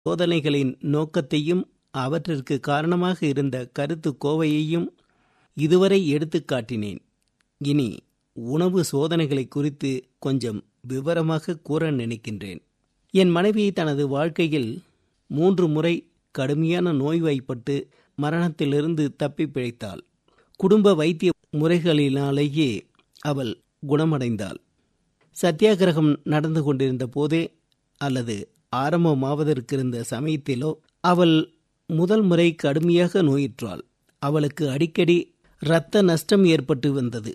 சோதனைகளின் நோக்கத்தையும் அவற்றிற்கு காரணமாக இருந்த கருத்து கோவையையும் இதுவரை எடுத்துக் காட்டினேன் இனி உணவு சோதனைகளை குறித்து கொஞ்சம் விவரமாக கூற நினைக்கின்றேன் என் மனைவி தனது வாழ்க்கையில் மூன்று முறை கடுமையான நோய்வாய்ப்பட்டு மரணத்திலிருந்து தப்பி பிழைத்தாள் குடும்ப வைத்திய முறைகளினாலேயே அவள் குணமடைந்தாள் சத்தியாகிரகம் நடந்து கொண்டிருந்த போதே அல்லது ஆரம்பமாவதற்கிருந்த சமயத்திலோ அவள் முதல் முறை கடுமையாக நோயுற்றாள் அவளுக்கு அடிக்கடி இரத்த நஷ்டம் ஏற்பட்டு வந்தது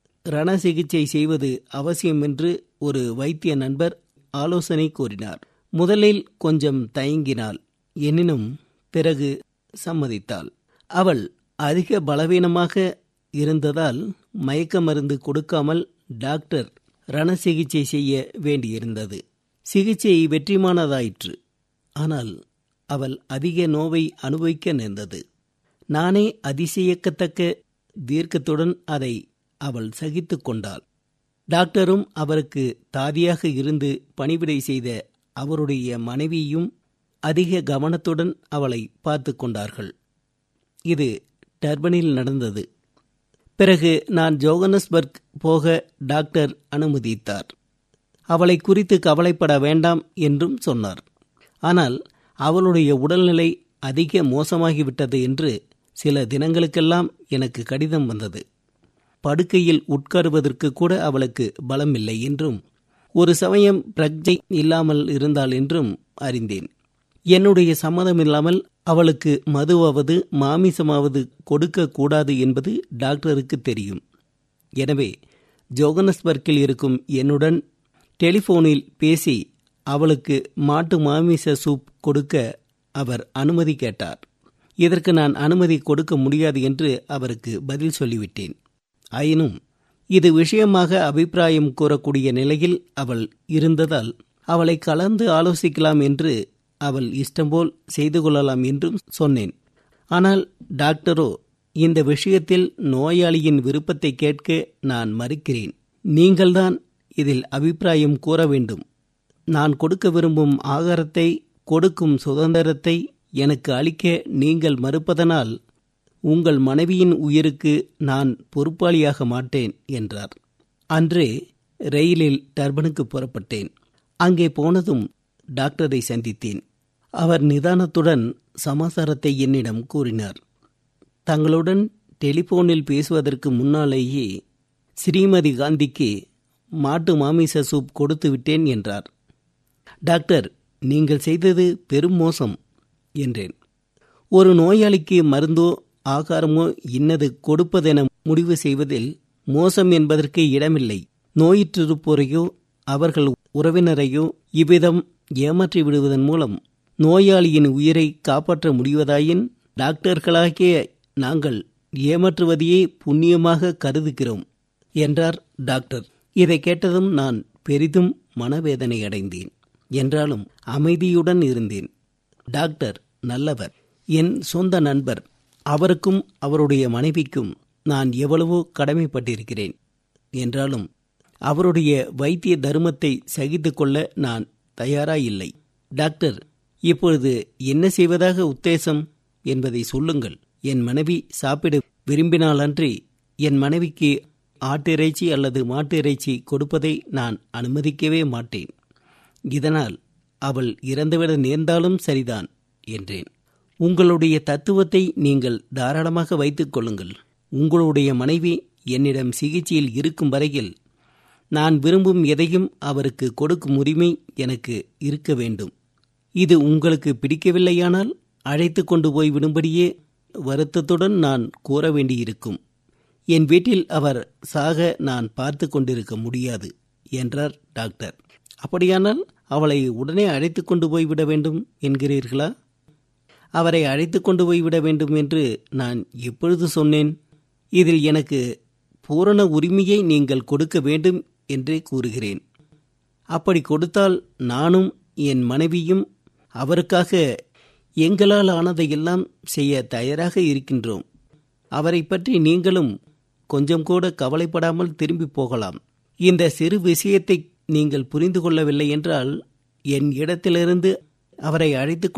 ரண சிகிச்சை செய்வது அவசியம் என்று ஒரு வைத்திய நண்பர் ஆலோசனை கூறினார் முதலில் கொஞ்சம் தயங்கினாள் எனினும் பிறகு சம்மதித்தாள் அவள் அதிக பலவீனமாக இருந்ததால் மயக்க மருந்து கொடுக்காமல் டாக்டர் ரண சிகிச்சை செய்ய வேண்டியிருந்தது சிகிச்சை வெற்றிமானதாயிற்று ஆனால் அவள் அதிக நோவை அனுபவிக்க நேர்ந்தது நானே அதிசயிக்கத்தக்க தீர்க்கத்துடன் அதை அவள் சகித்து கொண்டாள் டாக்டரும் அவருக்கு தாதியாக இருந்து பணிவிடை செய்த அவருடைய மனைவியும் அதிக கவனத்துடன் அவளை பார்த்து கொண்டார்கள் இது டர்பனில் நடந்தது பிறகு நான் ஜோகனஸ்பர்க் போக டாக்டர் அனுமதித்தார் அவளை குறித்து கவலைப்பட வேண்டாம் என்றும் சொன்னார் ஆனால் அவளுடைய உடல்நிலை அதிக மோசமாகிவிட்டது என்று சில தினங்களுக்கெல்லாம் எனக்கு கடிதம் வந்தது படுக்கையில் உட்காருவதற்கு கூட அவளுக்கு பலமில்லை என்றும் ஒரு சமயம் பிரஜை இல்லாமல் இருந்தாள் என்றும் அறிந்தேன் என்னுடைய சம்மதமில்லாமல் அவளுக்கு மதுவாவது மாமிசமாவது கொடுக்க கூடாது என்பது டாக்டருக்கு தெரியும் எனவே ஜோகனஸ்பர்க்கில் இருக்கும் என்னுடன் டெலிபோனில் பேசி அவளுக்கு மாட்டு மாமிச சூப் கொடுக்க அவர் அனுமதி கேட்டார் இதற்கு நான் அனுமதி கொடுக்க முடியாது என்று அவருக்கு பதில் சொல்லிவிட்டேன் ஆயினும் இது விஷயமாக அபிப்பிராயம் கூறக்கூடிய நிலையில் அவள் இருந்ததால் அவளை கலந்து ஆலோசிக்கலாம் என்று அவள் இஷ்டம்போல் செய்து கொள்ளலாம் என்றும் சொன்னேன் ஆனால் டாக்டரோ இந்த விஷயத்தில் நோயாளியின் விருப்பத்தை கேட்க நான் மறுக்கிறேன் நீங்கள்தான் இதில் அபிப்பிராயம் கூற வேண்டும் நான் கொடுக்க விரும்பும் ஆகாரத்தை கொடுக்கும் சுதந்திரத்தை எனக்கு அளிக்க நீங்கள் மறுப்பதனால் உங்கள் மனைவியின் உயிருக்கு நான் பொறுப்பாளியாக மாட்டேன் என்றார் அன்றே ரயிலில் டர்பனுக்கு புறப்பட்டேன் அங்கே போனதும் டாக்டரை சந்தித்தேன் அவர் நிதானத்துடன் சமாசாரத்தை என்னிடம் கூறினார் தங்களுடன் டெலிபோனில் பேசுவதற்கு முன்னாலேயே ஸ்ரீமதி காந்திக்கு மாட்டு மாமிச சூப் கொடுத்து விட்டேன் என்றார் டாக்டர் நீங்கள் செய்தது பெரும் மோசம் என்றேன் ஒரு நோயாளிக்கு மருந்தோ ஆகாரமோ இன்னது கொடுப்பதென முடிவு செய்வதில் மோசம் என்பதற்கு இடமில்லை நோயிற்றிருப்போரையோ அவர்கள் உறவினரையோ இவ்விதம் ஏமாற்றி விடுவதன் மூலம் நோயாளியின் உயிரை காப்பாற்ற முடிவதாயின் டாக்டர்களாகிய நாங்கள் ஏமாற்றுவதையே புண்ணியமாக கருதுகிறோம் என்றார் டாக்டர் இதை கேட்டதும் நான் பெரிதும் மனவேதனை அடைந்தேன் என்றாலும் அமைதியுடன் இருந்தேன் டாக்டர் நல்லவர் என் சொந்த நண்பர் அவருக்கும் அவருடைய மனைவிக்கும் நான் எவ்வளவோ கடமைப்பட்டிருக்கிறேன் என்றாலும் அவருடைய வைத்திய தர்மத்தை சகித்து கொள்ள நான் தயாராயில்லை டாக்டர் இப்பொழுது என்ன செய்வதாக உத்தேசம் என்பதை சொல்லுங்கள் என் மனைவி சாப்பிட விரும்பினாலன்றி என் மனைவிக்கு ஆட்டிறைச்சி அல்லது மாட்டு இறைச்சி கொடுப்பதை நான் அனுமதிக்கவே மாட்டேன் இதனால் அவள் இறந்துவிட நேர்ந்தாலும் சரிதான் என்றேன் உங்களுடைய தத்துவத்தை நீங்கள் தாராளமாக வைத்துக் கொள்ளுங்கள் உங்களுடைய மனைவி என்னிடம் சிகிச்சையில் இருக்கும் வரையில் நான் விரும்பும் எதையும் அவருக்கு கொடுக்கும் உரிமை எனக்கு இருக்க வேண்டும் இது உங்களுக்கு பிடிக்கவில்லையானால் அழைத்து கொண்டு போய் விடும்படியே வருத்தத்துடன் நான் கூற வேண்டியிருக்கும் என் வீட்டில் அவர் சாக நான் பார்த்து கொண்டிருக்க முடியாது என்றார் டாக்டர் அப்படியானால் அவளை உடனே அழைத்து கொண்டு போய்விட வேண்டும் என்கிறீர்களா அவரை அழைத்து கொண்டு போய்விட வேண்டும் என்று நான் எப்பொழுது சொன்னேன் இதில் எனக்கு பூரண உரிமையை நீங்கள் கொடுக்க வேண்டும் என்றே கூறுகிறேன் அப்படி கொடுத்தால் நானும் என் மனைவியும் அவருக்காக எங்களால் ஆனதையெல்லாம் செய்ய தயாராக இருக்கின்றோம் அவரை பற்றி நீங்களும் கொஞ்சம் கூட கவலைப்படாமல் திரும்பி போகலாம் இந்த சிறு விஷயத்தை நீங்கள் புரிந்து கொள்ளவில்லை என்றால் என் இடத்திலிருந்து அவரை அழைத்து